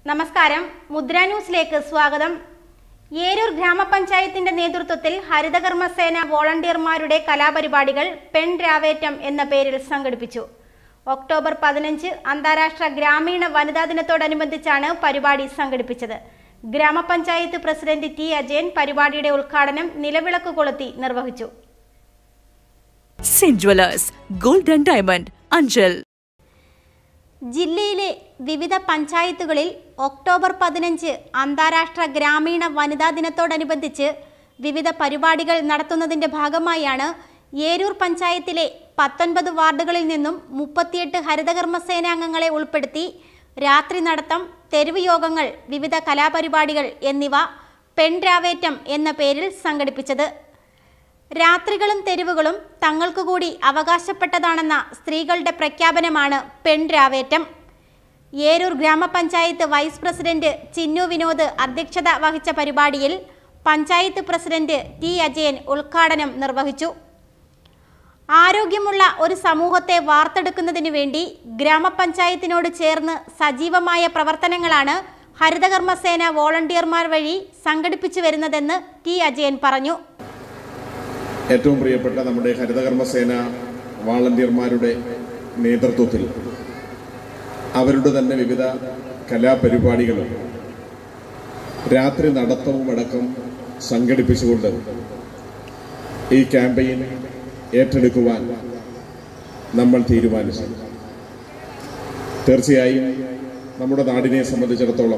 നമസ്കാരം മുദ്ര ന്യൂസിലേക്ക് സ്വാഗതം ഏരൂർ ഗ്രാമപഞ്ചായത്തിന്റെ നേതൃത്വത്തിൽ ഹരിതകർമ്മസേന വോളണ്ടിയർമാരുടെ കലാപരിപാടികൾ പെൺ രാവേറ്റം എന്ന പേരിൽ സംഘടിപ്പിച്ചു ഒക്ടോബർ പതിനഞ്ച് അന്താരാഷ്ട്ര ഗ്രാമീണ വനിതാ ദിനത്തോടനുബന്ധിച്ചാണ് പരിപാടി സംഘടിപ്പിച്ചത് ഗ്രാമപഞ്ചായത്ത് പ്രസിഡന്റ് ടി അജയൻ പരിപാടിയുടെ ഉദ്ഘാടനം നിലവിളക്ക് കൊളുത്തി നിർവഹിച്ചു saint jewellers gold and diamond Anchal ജില്ലയിലെ വിവിധ പഞ്ചായത്തുകളിൽ ഒക്ടോബർ പതിനഞ്ച് അന്താരാഷ്ട്ര ഗ്രാമീണ വനിതാ ദിനത്തോടനുബന്ധിച്ച് വിവിധ പരിപാടികൾ നടത്തുന്നതിന്റെ ഭാഗമായാണ് ഏരൂർ പഞ്ചായത്തിലെ പത്തൊൻപത് വാർഡുകളിൽ നിന്നും മുപ്പത്തിയെട്ട് ഹരിതകർമ്മസേനാംഗങ്ങളെ ഉൾപ്പെടുത്തി രാത്രി നടത്തം തെരുവ് യോഗങ്ങൾ വിവിധ കലാപരിപാടികൾ എന്നിവ പെൺരാവേറ്റം എന്ന പേരിൽ സംഘടിപ്പിച്ചത് രാത്രികളും തെരുവുകളും തങ്ങൾക്കു കൂടി അവകാശപ്പെട്ടതാണെന്ന സ്ത്രീകളുടെ പ്രഖ്യാപനമാണ് പെൺരാവേറ്റം ഏരൂർ ഗ്രാമപഞ്ചായത്ത് വൈസ് പ്രസിഡന്റ് ചിന്നു വിനോദ് അധ്യക്ഷത വഹിച്ച പരിപാടിയിൽ പഞ്ചായത്ത് പ്രസിഡന്റ് ടി അജയൻ ഉദ്ഘാടനം നിർവഹിച്ചു ആരോഗ്യമുള്ള ഒരു സമൂഹത്തെ വാർത്തെടുക്കുന്നതിനു വേണ്ടി ഗ്രാമപഞ്ചായത്തിനോട് ചേർന്ന് സജീവമായ പ്രവർത്തനങ്ങളാണ് ഹരിതകർമ്മസേന വോളണ്ടിയർമാർ വഴി സംഘടിപ്പിച്ചു വരുന്നതെന്ന് ടി അജയൻ പറഞ്ഞു ഏറ്റവും പ്രിയപ്പെട്ട നമ്മുടെ ഹരിതകർമ്മസേന വാളണ്ടിയർമാരുടെ നേതൃത്വത്തിൽ അവരുടെ തന്നെ വിവിധ കലാപരിപാടികളും രാത്രി നടത്തവും അടക്കം സംഘടിപ്പിച്ചുകൊണ്ട് ഈ ക്യാമ്പയിൻ ഏറ്റെടുക്കുവാൻ നമ്മൾ തീരുമാനിച്ചു തീർച്ചയായും നമ്മുടെ നാടിനെ സംബന്ധിച്ചിടത്തോളം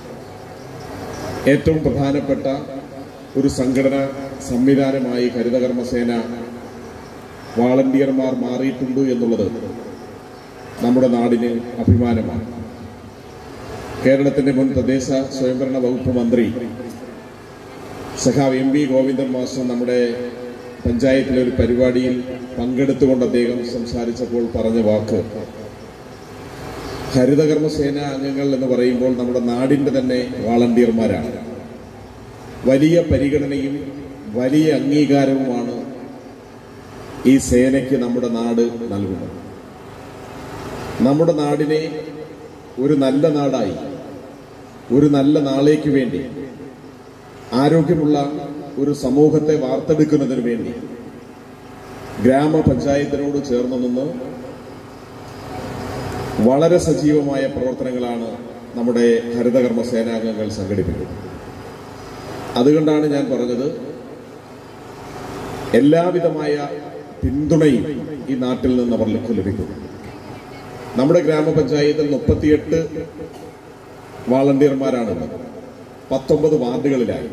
ഏറ്റവും പ്രധാനപ്പെട്ട ഒരു സംഘടന സംവിധാനമായി ഹരിതകർമ്മസേന വാളണ്ടിയർമാർ മാറിയിട്ടുണ്ട് എന്നുള്ളത് നമ്മുടെ നാടിന് അഭിമാനമാണ് കേരളത്തിന്റെ മുൻ തദ്ദേശ സ്വയംഭരണ വകുപ്പ് മന്ത്രി സഖാവ് എം വി ഗോവിന്ദൻ മാസ്റ്റർ നമ്മുടെ പഞ്ചായത്തിലെ ഒരു പരിപാടിയിൽ പങ്കെടുത്തുകൊണ്ട് അദ്ദേഹം സംസാരിച്ചപ്പോൾ പറഞ്ഞ വാക്ക് ഹരിതകർമ്മസേന അംഗങ്ങൾ എന്ന് പറയുമ്പോൾ നമ്മുടെ നാടിന്റെ തന്നെ വാളണ്ടിയർമാരാണ് വലിയ പരിഗണനയും വലിയ അംഗീകാരവുമാണ് ഈ സേനയ്ക്ക് നമ്മുടെ നാട് നൽകുന്നത് നമ്മുടെ നാടിനെ ഒരു നല്ല നാടായി ഒരു നല്ല നാളേക്ക് വേണ്ടി ആരോഗ്യമുള്ള ഒരു സമൂഹത്തെ വാർത്തെടുക്കുന്നതിന് വേണ്ടി ഗ്രാമപഞ്ചായത്തിനോട് ചേർന്ന് നിന്ന് വളരെ സജീവമായ പ്രവർത്തനങ്ങളാണ് നമ്മുടെ ഹരിതകർമ്മ സേനാംഗങ്ങൾ സംഘടിപ്പിക്കുന്നത് അതുകൊണ്ടാണ് ഞാൻ പറഞ്ഞത് എല്ലാവിധമായ പിന്തുണയും ഈ നാട്ടിൽ നിന്ന് അവർക്ക് ലഭിക്കും നമ്മുടെ ഗ്രാമപഞ്ചായത്തിൽ മുപ്പത്തിയെട്ട് വാളണ്ടിയർമാരാണുള്ളത് പത്തൊമ്പത് വാർഡുകളിലായി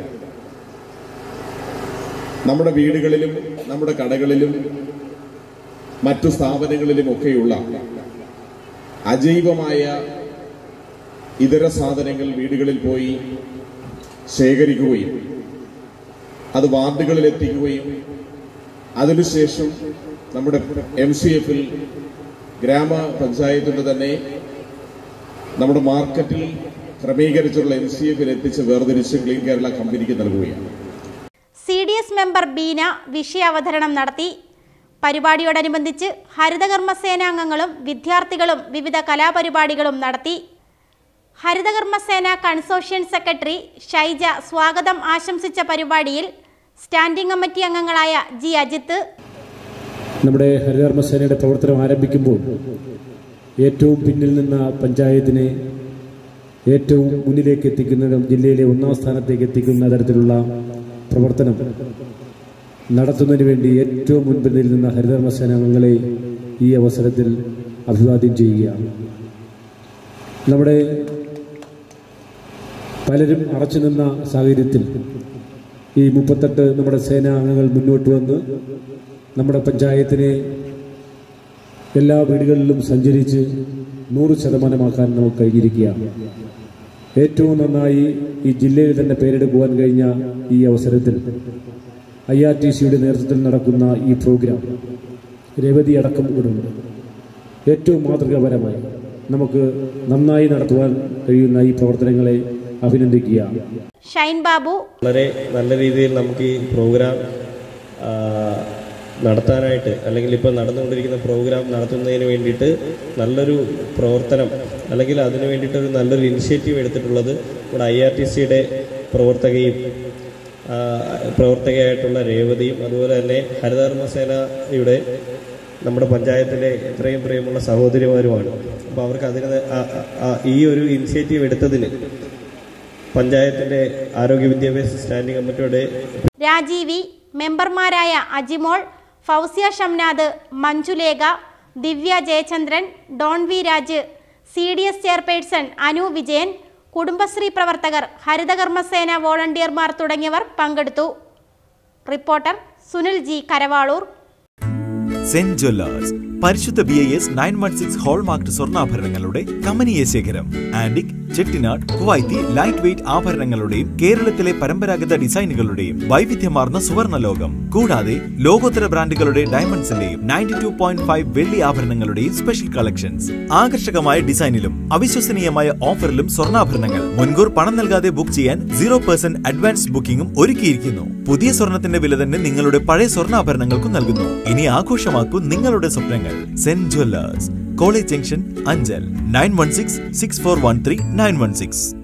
നമ്മുടെ വീടുകളിലും നമ്മുടെ കടകളിലും മറ്റു സ്ഥാപനങ്ങളിലുമൊക്കെയുള്ള അജൈവമായ ഇതര സാധനങ്ങൾ വീടുകളിൽ പോയി ശേഖരിക്കുകയും അത് വാർഡുകളിൽ എത്തിക്കുകയും അതിനുശേഷം നമ്മുടെ എം സി എഫിൽ ഗ്രാമപഞ്ചായത്തിന്റെ തന്നെ നമ്മുടെ മാർക്കറ്റിൽ ക്രമീകരിച്ചുള്ള എം സി എഫിൽ എത്തിച്ച് വേർതിരിച്ച് ക്ലീൻ കേരള കമ്പനിക്ക് നൽകുകയാണ് C D S member Beena വിഷയാവതരണം നടത്തി പരിപാടിയോടനുബന്ധിച്ച് ഹരിതകർമ്മസേനാംഗങ്ങളും വിദ്യാർത്ഥികളും വിവിധ കലാപരിപാടികളും നടത്തി ഹരിതകർമ്മസേന കൺസോഷ്യൻ സെക്രട്ടറി ഷൈജ സ്വാഗതം ആശംസിച്ച പരിപാടിയിൽ സ്റ്റാൻഡിംഗ് കമ്മിറ്റി അംഗങ്ങളായ ജി അജിത്ത് നമ്മുടെ ഹരിതകർമ്മസേനയുടെ പ്രവർത്തനം ആരംഭിക്കുമ്പോൾ ഏറ്റവും പിന്നിൽ നിന്ന പഞ്ചായത്തിനെ ഏറ്റവും മുന്നിലേക്ക് എത്തിക്കുന്നതും ജില്ലയിലെ ഒന്നാം സ്ഥാനത്തേക്ക് എത്തിക്കുന്ന തരത്തിലുള്ള പ്രവർത്തനം നടത്തുന്നതിന് വേണ്ടി ഏറ്റവും മുൻപിൽ നിന്ന ഹരിതകർമ്മസേന അംഗങ്ങളെ ഈ അവസരത്തിൽ അഭിവാദ്യം ചെയ്യുകയാണ് നമ്മുടെ പലരും അറച്ചു നിന്ന സാഹചര്യത്തിൽ ഈ മുപ്പത്തെട്ട് നമ്മുടെ സേനാ അംഗങ്ങൾ മുന്നോട്ട് വന്ന് നമ്മുടെ പഞ്ചായത്തിനെ എല്ലാ വീടുകളിലും സഞ്ചരിച്ച് നൂറ് ശതമാനമാക്കാൻ നമുക്ക് കഴിഞ്ഞിരിക്കുകയാണ് ഏറ്റവും നന്നായി ഈ ജില്ലയിൽ തന്നെ പേരെടുക്കുവാൻ കഴിഞ്ഞ ഈ അവസരത്തിൽ ഐ ആർ ടി സിയുടെ നേതൃത്വത്തിൽ നടക്കുന്ന ഈ പ്രോഗ്രാം രവതി അടക്കം ഇവിടുണ്ട് ഏറ്റവും മാതൃകാപരമായി നമുക്ക് നന്നായി നടത്തുവാൻ കഴിയുന്ന ഈ പ്രവർത്തനങ്ങളെ അഭിനന്ദിക്കുകയാണ് ഷൈൻ ബാബു വളരെ നല്ല രീതിയിൽ നമുക്ക് ഈ പ്രോഗ്രാം ആ, നടത്താനായിട്ട് അല്ലെങ്കിൽ ഇപ്പോൾ നടന്നുകൊണ്ടിരിക്കുന്ന പ്രോഗ്രാം നടത്തുന്നതിന് വേണ്ടിയിട്ട് നല്ലൊരു പ്രവർത്തനം അല്ലെങ്കിൽ അതിന് വേണ്ടിയിട്ടൊരു നല്ലൊരു ഇനിഷ്യേറ്റീവ് എടുത്തിട്ടുള്ളത് നമ്മുടെ ഐ ആർ ടി സിയുടെ പ്രവർത്തകയും ആ, പ്രവർത്തകയായിട്ടുള്ള രേവതിയും അതുപോലെ തന്നെ ഹരിതകർമ്മസേനയുടെ നമ്മുടെ പഞ്ചായത്തിലെ എത്രയും പ്രിയമുള്ള സഹോദരിമാരുമാണ് അപ്പോൾ അവർക്ക് അതിന് ആ- ആ- ആ- ഈ ഒരു ഇനിഷ്യേറ്റീവ് എടുത്തതിന് പഞ്ചായത്തിൻ്റെ ആരോഗ്യ വിദ്യാഭ്യാസ സ്റ്റാൻഡിംഗ് കമ്മിറ്റിയുടെ രാജീവി മെമ്പർമാരായ Ajimol Fousiya Shamnad Manjulekha Divya Jayachandran Don V Raj C D S chairperson Anu Vijayan Kudumbashree പ്രവർത്തകർ ഹരിതകർമ്മസേന വോളണ്ടിയർമാർ തുടങ്ങിയവർ പങ്കെടുത്തു reporter Sunil G Karavaloor saint jewellers പരിശുദ്ധ B I S nine one six hallmark സ്വർണ്ണാഭരണങ്ങളുടെ കമനീയ ശേഖരം antique Chettinad Kuwaiti light weight ആഭരണങ്ങളുടെയും കേരളത്തിലെ പരമ്പരാഗത ഡിസൈനുകളുടെയും വൈവിധ്യമാർന്ന സുവർണ്ണ ലോകം കൂടാതെ ലോകോത്തര ബ്രാൻഡുകളുടെ ഡയമണ്ട്സിന്റെയും നയൻറ്റി ടു പോയിന്റ് ഫൈവ് വെള്ളി ആഭരണങ്ങളുടെയും സ്പെഷ്യൽ കളക്ഷൻസ് ആകർഷകമായ ഡിസൈനിലും അവിശ്വസനീയമായ ഓഫറിലും സ്വർണ്ണാഭരണങ്ങൾ മുൻകൂർ പണം നൽകാതെ ബുക്ക് ചെയ്യാൻ സീറോ പെർസെന്റ് അഡ്വാൻസ് ബുക്കിംഗും ഒരുക്കിയിരിക്കുന്നു പുതിയ സ്വർണത്തിന്റെ വില തന്നെ നിങ്ങളുടെ പഴയ സ്വർണ്ണാഭരണങ്ങൾക്കും നൽകുന്നു ഇനി ആഘോഷമാക്കൂ നിങ്ങളുടെ സ്വപ്നങ്ങൾ saint jewellers college junction Anchal nine one six six four one three nine one six